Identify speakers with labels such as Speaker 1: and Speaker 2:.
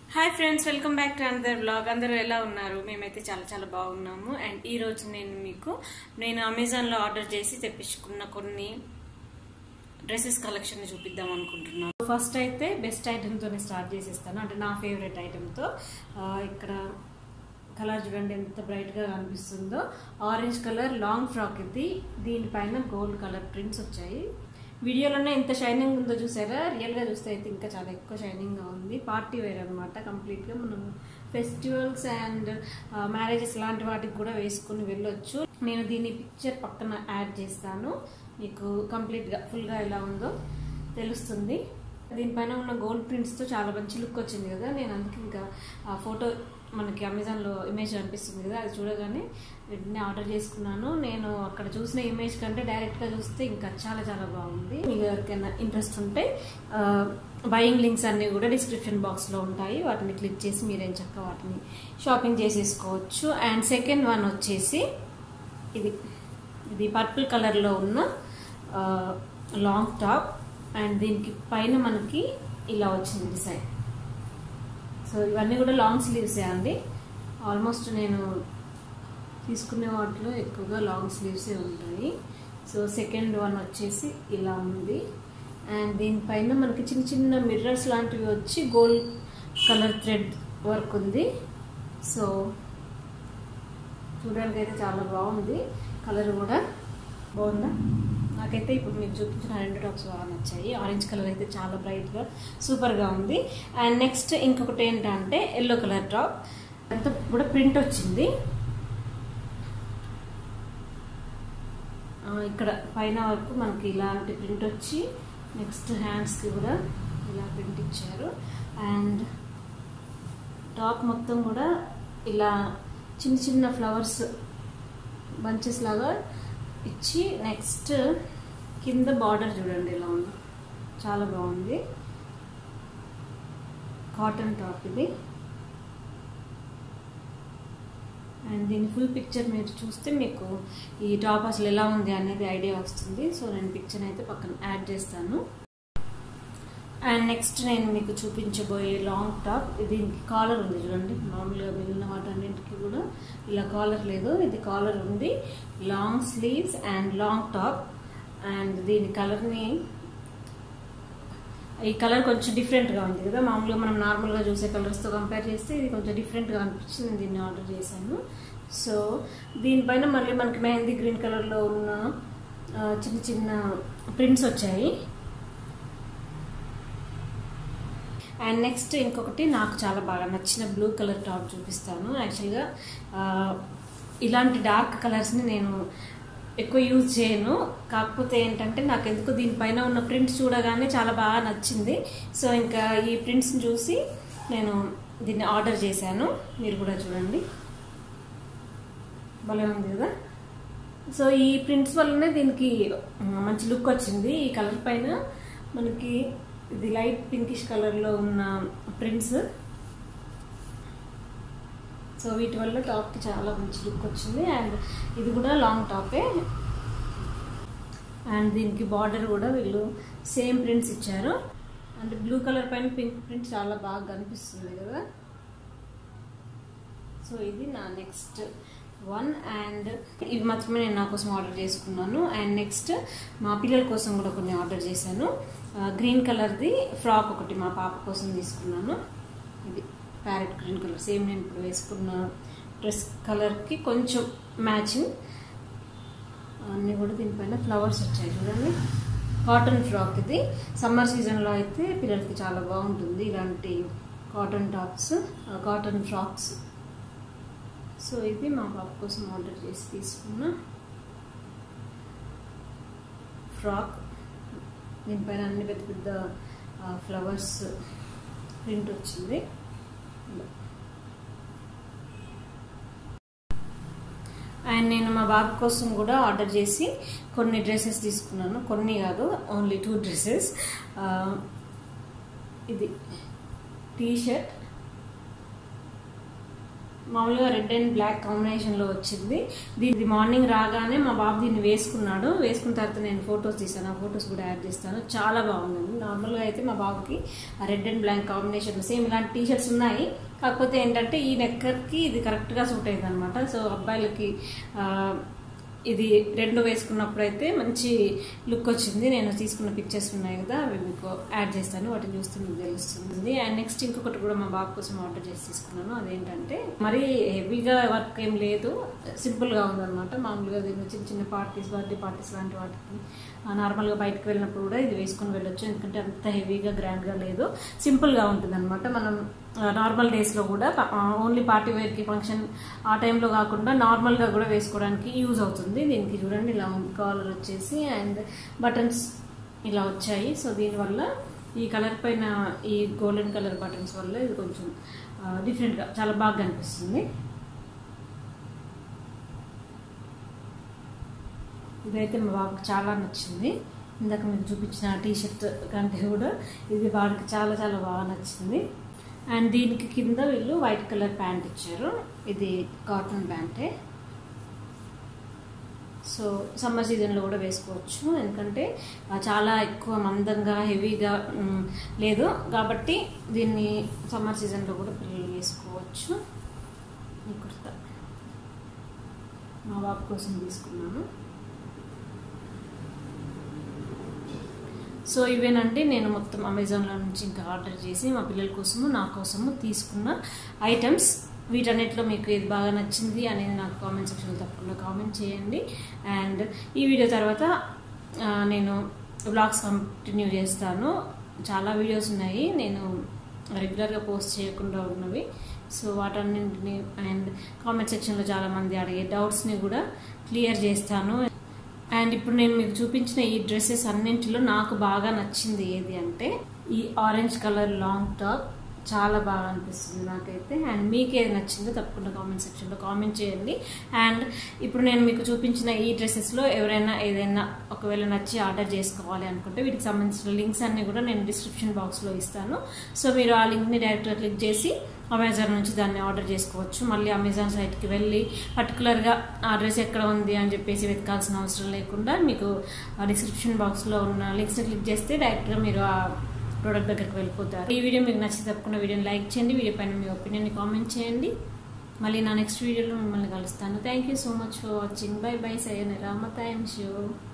Speaker 1: hi friends welcome back to another blog అందరూ ఎలా ఉన్నారు మేమైతే చాలా చాలా బాగున్నాము అండ్ ఈ రోజు నేను మీకు నేను అమెజాన్లో ఆర్డర్ చేసి తెప్పించుకున్న కొన్ని డ్రెస్సెస్ కలెక్షన్ చూపిద్దాం అనుకుంటున్నాను ఫస్ట్ అయితే బెస్ట్ ఐటెంతోనే స్టార్ట్ చేసేస్తాను అంటే నా ఫేవరెట్ ఐటెంతో ఇక్కడ కలర్ చూడండి ఎంత బ్రైట్గా కనిపిస్తుందో ఆరెంజ్ కలర్ లాంగ్ ఫ్రాక్ ఇది దీనిపైన గోల్డ్ కలర్ ప్రింట్స్ వచ్చాయి వీడియోలోనే ఎంత షైనింగ్ ఉందో చూసారా రియల్గా చూస్తే అయితే ఇంకా చాలా ఎక్కువ షైనింగ్గా ఉంది పార్టీ వేర్ అనమాట కంప్లీట్గా మనం ఫెస్టివల్స్ అండ్ మ్యారేజెస్ లాంటి వాటికి కూడా వేసుకుని వెళ్ళొచ్చు నేను దీని పిక్చర్ పక్కన యాడ్ చేస్తాను మీకు కంప్లీట్గా ఫుల్గా ఎలా ఉందో తెలుస్తుంది దీనిపైన ఉన్న గోల్డ్ ప్రింట్స్తో చాలా మంచి లుక్ వచ్చింది కదా నేను అందుకే ఇంకా ఆ ఫోటో మనకి అమెజాన్లో ఇమేజ్ అనిపిస్తుంది కదా అది చూడగానే వెంటనే ఆర్డర్ చేసుకున్నాను నేను అక్కడ చూసిన ఇమేజ్ కంటే డైరెక్ట్గా చూస్తే ఇంకా చాలా చాలా బాగుంది మీకు ఎవరికైనా ఇంట్రెస్ట్ ఉంటే బయింగ్ లింక్స్ అన్నీ కూడా డిస్క్రిప్షన్ బాక్స్లో ఉంటాయి వాటిని క్లిక్ చేసి మీరేం చక్క వాటిని షాపింగ్ చేసేసుకోవచ్చు అండ్ సెకండ్ వన్ వచ్చేసి ఇది ఇది పర్పుల్ కలర్లో ఉన్న లాంగ్ టాప్ అండ్ దీనికి పైన మనకి ఇలా వచ్చింది డిజైన్ సో ఇవన్నీ కూడా లాంగ్ స్లీవ్సే అండి ఆల్మోస్ట్ నేను తీసుకునే వాటిలో ఎక్కువగా లాంగ్ స్లీవ్సే ఉంటాయి సో సెకండ్ వన్ వచ్చేసి ఇలా ఉంది అండ్ దీనిపైన మనకి చిన్న చిన్న మిర్రర్స్ లాంటివి వచ్చి గోల్డ్ కలర్ థ్రెడ్ వర్క్ ఉంది సో చూడడానికి అయితే చాలా బాగుంది కలర్ కూడా బాగుందా నాకైతే ఇప్పుడు మీకు చూపించిన రెండు టాప్స్ బాగా నచ్చాయి ఆరెంజ్ కలర్ అయితే చాలా బ్రైట్గా సూపర్గా ఉంది అండ్ నెక్స్ట్ ఇంకొకటి ఏంటంటే ఎల్లో కలర్ టాప్ అంతా కూడా ప్రింట్ వచ్చింది ఇక్కడ పైన వరకు మనకి ఇలాంటి ప్రింట్ వచ్చి నెక్స్ట్ హ్యాండ్స్కి కూడా ఇలా ప్రింట్ ఇచ్చారు అండ్ టాప్ మొత్తం కూడా ఇలా చిన్న చిన్న ఫ్లవర్స్ బంచెస్ లాగా ఇచ్చి నెక్స్ట్ కింద బార్డర్ చూడండి ఇలా ఉంది చాలా బాగుంది కాటన్ టాప్ ఇది అండ్ దీని ఫుల్ పిక్చర్ మీరు చూస్తే మీకు ఈ టాప్ అసలు ఎలా ఉంది అనేది ఐడియా వస్తుంది సో నేను పిక్చర్ అయితే పక్కన యాడ్ చేస్తాను అండ్ నెక్స్ట్ నేను మీకు చూపించబోయే లాంగ్ టాప్ దీనికి కాలర్ ఉంది చూడండి మామూలుగా మిగిలిన వాటన్నింటికి కూడా ఇలా కాలర్ లేదు ఇది కాలర్ ఉంది long sleeves and long top and దీని కలర్ని ఈ కలర్ కొంచెం డిఫరెంట్గా ఉంది కదా మామూలుగా మనం నార్మల్గా చూసే కలర్స్తో కంపేర్ చేస్తే ఇది కొంచెం డిఫరెంట్గా అనిపించింది నేను దీన్ని ఆర్డర్ చేశాను సో దీనిపైన మళ్ళీ మనకి మెహందీ గ్రీన్ కలర్లో ఉన్న చిన్న చిన్న ప్రింట్స్ వచ్చాయి అండ్ నెక్స్ట్ ఇంకొకటి నాకు చాలా బాగా నచ్చిన బ్లూ కలర్ టాప్ చూపిస్తాను యాక్చువల్గా ఇలాంటి డార్క్ కలర్స్ని నేను ఎక్కువ యూజ్ చేయను కాకపోతే ఏంటంటే నాకు ఎందుకు దీనిపైన ఉన్న ప్రింట్స్ చూడగానే చాలా బాగా నచ్చింది సో ఇంకా ఈ ప్రింట్స్ని చూసి నేను దీన్ని ఆర్డర్ చేశాను మీరు కూడా చూడండి భలే ఉంది కదా సో ఈ ప్రింట్స్ వల్లనే దీనికి మంచి లుక్ వచ్చింది ఈ కలర్ పైన మనకి ఇది లైట్ పింకిష్ కలర్లో ఉన్న ప్రింట్స్ సో వీటి వల్ల టాప్కి చాలా మంచి లుక్ వచ్చింది అండ్ ఇది కూడా లాంగ్ టాపే అండ్ దీనికి బార్డర్ కూడా వీళ్ళు సేమ్ ప్రింట్స్ ఇచ్చారు అండ్ బ్లూ కలర్ పైన పింక్ ప్రింట్ చాలా బాగా కనిపిస్తుంది కదా సో ఇది నా నెక్స్ట్ వన్ అండ్ ఇవి మాత్రమే నేను నా కోసం ఆర్డర్ చేసుకున్నాను అండ్ నెక్స్ట్ మా పిల్లల కోసం కూడా కొన్ని ఆర్డర్ చేశాను గ్రీన్ కలర్ది ఫ్రాక్ ఒకటి మా పాప కోసం తీసుకున్నాను ఇది ప్యారెట్ గ్రీన్ కలర్ సేమ్ నేను ఇప్పుడు వేసుకున్న డ్రెస్ కలర్కి కొంచెం మ్యాచింగ్ అన్నీ కూడా దీనిపైన ఫ్లవర్స్ వచ్చాయి చూడండి కాటన్ ఫ్రాక్ ఇది సమ్మర్ సీజన్లో అయితే పిల్లలకి చాలా బాగుంటుంది ఇలాంటి cotton tops cotton frocks so ఇది మా పాప కోసం ఆర్డర్ చేసి తీసుకున్న ఫ్రాక్ దీనిపైన అన్ని పెద్ద పెద్ద ఫ్లవర్స్ ప్రింట్ వచ్చింది అండ్ నేను మా బాబు కోసం కూడా ఆర్డర్ చేసి కొన్ని డ్రెస్సెస్ తీసుకున్నాను కొన్ని కాదు ఓన్లీ టూ డ్రెస్సెస్ ఇది టీ షర్ట్ మామూలుగా రెడ్ అండ్ బ్లాక్ కాంబినేషన్ లో వచ్చింది దీన్ని మార్నింగ్ రాగానే మా బాబు దీన్ని వేసుకున్నాడు వేసుకున్న తర్వాత నేను ఫొటోస్ తీసాను ఆ ఫొటోస్ కూడా యాడ్ చేస్తాను చాలా బాగుందండి నార్మల్గా అయితే మా బాబుకి red and black combination same ఇలాంటి టీ షర్ట్స్ ఉన్నాయి కాకపోతే ఏంటంటే ఈ నెక్కర్కి ఇది కరెక్ట్గా సూట్ అయింది అనమాట సో అబ్బాయిలకి ఆ, ఇది రెండు వేసుకున్నప్పుడు అయితే మంచి లుక్ వచ్చింది నేను తీసుకున్న పిక్చర్స్ ఉన్నాయి కదా అవి మీకు యాడ్ చేస్తాను వాటిని చూస్తే మీకు తెలుస్తుంది అండ్ నెక్స్ట్ ఇంకొకటి కూడా మా బాబు కోసం ఆర్డర్ చేసి తీసుకున్నాను అదేంటంటే మరీ హెవీగా వర్క్ ఏం లేదు సింపుల్గా ఉందన్నమాట మామూలుగా దీన్ని చిన్న చిన్న పార్టీస్ బర్త్డే పార్టీస్ లాంటి వాటికి ఆ, నార్మల్గా బయటకు వెళ్ళినప్పుడు కూడా ఇది వేసుకుని వెళ్ళొచ్చు ఎందుకంటే అంత హెవీగా గ్రాండ్గా లేదు సింపుల్గా ఉంటుంది అనమాట మనం ఆ, నార్మల్ డేస్లో కూడా ప- ఆ, ఓన్లీ పార్టీ వేర్కి ఫంక్షన్ ఆ టైంలో కాకుండా నార్మల్గా కూడా వేసుకోవడానికి యూజ్ అవుతుంది దీనికి చూడండి ఇలా ఉంది కాలర్ వచ్చేసి అండ్ బటన్స్ ఇలా వచ్చాయి సో దీనివల్ల ఈ కలర్ పైన ఈ గోల్డెన్ కలర్ బటన్స్ వల్ల ఇది కొంచెం డిఫరెంట్గా చాలా బాగా కనిపిస్తుంది ఇదైతే మా బాబుకి చాలా నచ్చింది ఇందాక మీకు చూపించిన టీ షర్ట్ కంటే కూడా ఇది వాడికి చాలా చాలా బాగా నచ్చింది అండ్ దీనికి కింద వీళ్ళు వైట్ కలర్ ప్యాంట్ ఇచ్చారు ఇది కాటన్ ప్యాంటే సో సమ్మర్ సీజన్లో కూడా వేసుకోవచ్చు ఎందుకంటే ఆ, చాలా ఎక్కువ మందంగా హెవీగా మ్, లేదు కాబట్టి దీన్ని సమ్మర్ సీజన్లో కూడా పిల్లలు వేసుకోవచ్చు ఈ కుర్తా మా బాబు కోసం తీసుకున్నాను సో ఇవేనండి నేను మొత్తం అమెజాన్లో నుంచి ఇంకా ఆర్డర్ చేసి మా పిల్లల కోసము నా కోసము తీసుకున్న ఐటమ్స్ వీటన్నిటిలో మీకు ఏది బాగా నచ్చింది అనేది నాకు కామెంట్ సెక్షన్లో తప్పకుండా కామెంట్ చేయండి అండ్ ఈ వీడియో తర్వాత ఆ, నేను బ్లాగ్స్ కంటిన్యూ చేస్తాను చాలా వీడియోస్ ఉన్నాయి నేను రెగ్యులర్గా పోస్ట్ చేయకుండా ఉన్నవి సో వాటన్నింటిని అండ్ కామెంట్ సెక్షన్లో చాలామంది అడిగే డౌట్స్ని కూడా క్లియర్ చేస్తాను అండ్ ఇప్పుడు నేను మీకు చూపించిన ఈ డ్రెస్సెస్ అన్నింటిలో నాకు బాగా నచ్చింది ఏది అంటే ఈ ఆరెంజ్ కలర్ లాంగ్ టాప్ చాలా బాగా అనిపిస్తుంది నాకైతే అండ్ మీకు ఏది నచ్చిందో తప్పకుండా కామెంట్ సెక్షన్లో కామెంట్ చేయండి అండ్ ఇప్పుడు నేను మీకు చూపించిన ఈ డ్రెస్సెస్లో ఎవరైనా ఏదైనా ఒకవేళ నచ్చి ఆర్డర్ చేసుకోవాలి అనుకుంటే వీటికి సంబంధించిన లింక్స్ అన్ని కూడా నేను డిస్క్రిప్షన్ బాక్స్లో ఇస్తాను సో మీరు ఆ లింక్ని డైరెక్ట్గా క్లిక్ చేసి అమెజాన్ నుంచి దాన్ని ఆర్డర్ చేసుకోవచ్చు మళ్ళీ అమెజాన్ సైట్కి వెళ్ళి పర్టికులర్గా ఆ డ్రెస్ ఎక్కడ ఉంది అని చెప్పేసి వెతకాల్సిన అవసరం లేకుండా మీకు ఆ డిస్క్రిప్షన్ బాక్స్లో ఉన్న లింక్స్ని క్లిక్ చేస్తే డైరెక్ట్గా మీరు ఆ ప్రోడక్ట్ దగ్గరికి వెళ్ళిపోతారు ఈ వీడియో మీకు నచ్చితే తప్పకుండా వీడియోని లైక్ చేయండి వీడియో పైన మీ ఒపీనియన్ని కామెంట్ చేయండి మళ్ళీ నా నెక్స్ట్ వీడియోలో మిమ్మల్ని కలుస్తాను thank you so much for watching bye bye సయ్యన రామతాయం షో